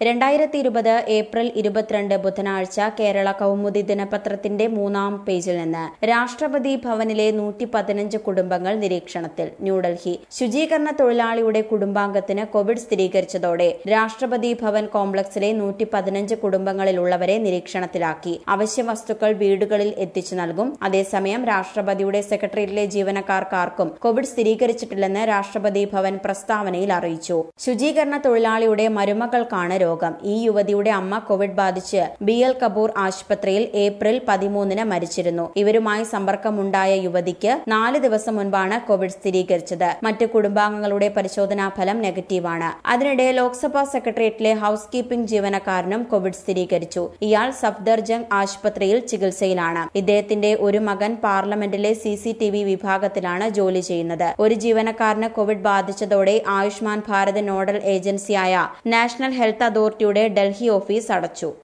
രണ്ടായിരത്തി ഇരുപത് ഏപ്രിൽ ഇരുപത്തിരണ്ട് ബുധനാഴ്ച കേരള കൗമുദി ദിനപത്രത്തിന്റെ മൂന്നാം പേജിൽ നിന്ന് രാഷ്ട്രപതി ഭവനിലെ നൂറ്റി പതിനഞ്ച് കുടുംബങ്ങൾ നിരീക്ഷണത്തിൽ ന്യൂഡൽഹി ശുചീകരണ തൊഴിലാളിയുടെ കുടുംബാംഗത്തിന് കോവിഡ് സ്ഥിരീകരിച്ചതോടെ രാഷ്ട്രപതി ഭവൻ കോംപ്ലക്സിലെ നൂറ്റി പതിനഞ്ച് കുടുംബങ്ങളിലുള്ളവരെ നിരീക്ഷണത്തിലാക്കി അവശ്യ വസ്തുക്കൾ വീടുകളിൽ എത്തിച്ചു നൽകും അതേസമയം രാഷ്ട്രപതിയുടെ സെക്രട്ടേറിയറ്റിലെ ജീവനക്കാർക്കാർക്കും കോവിഡ് സ്ഥിരീകരിച്ചിട്ടില്ലെന്ന് രാഷ്ട്രപതി ഭവൻ പ്രസ്താവനയിൽ അറിയിച്ചു ശുചീകരണ തൊഴിലാളിയുടെ മരുമകൾക്കാണ് രോഗം ഈ യുവതിയുടെ അമ്മ കോവിഡ് ബാധിച്ച് ബി എൽ കപൂർ ആശുപത്രിയിൽ ഏപ്രിൽ പതിമൂന്നിന് മരിച്ചിരുന്നു ഇവരുമായി സമ്പർക്കമുണ്ടായ യുവതിക്ക് നാല് ദിവസം മുൻപാണ് കോവിഡ് സ്ഥിരീകരിച്ചത് മറ്റ് കുടുംബാംഗങ്ങളുടെ പരിശോധനാ ഫലം നെഗറ്റീവാണ് അതിനിടെ ലോക്സഭാ സെക്രട്ടേറിയറ്റിലെ ഹൌസ് കീപ്പിംഗ് ജീവനക്കാരനും കോവിഡ് സ്ഥിരീകരിച്ചു ഇയാൾ സഫ്ദർജംഗ് ആശുപത്രിയിൽ ചികിത്സയിലാണ് ഇദ്ദേഹത്തിന്റെ ഒരു മകൻ പാർലമെന്റിലെ സി സി ടി വി വിഭാഗത്തിലാണ് ജോലി ചെയ്യുന്നത് ഒരു ജീവനക്കാരന് കോവിഡ് ബാധിച്ചതോടെ ആയുഷ്മാൻ ഭാരത് നോഡൽ ഏജൻസിയായ നാഷണൽ ഹെൽത്ത് അതോറിറ്റിയുടെ ഡൽഹി ഓഫീസ് അടച്ചു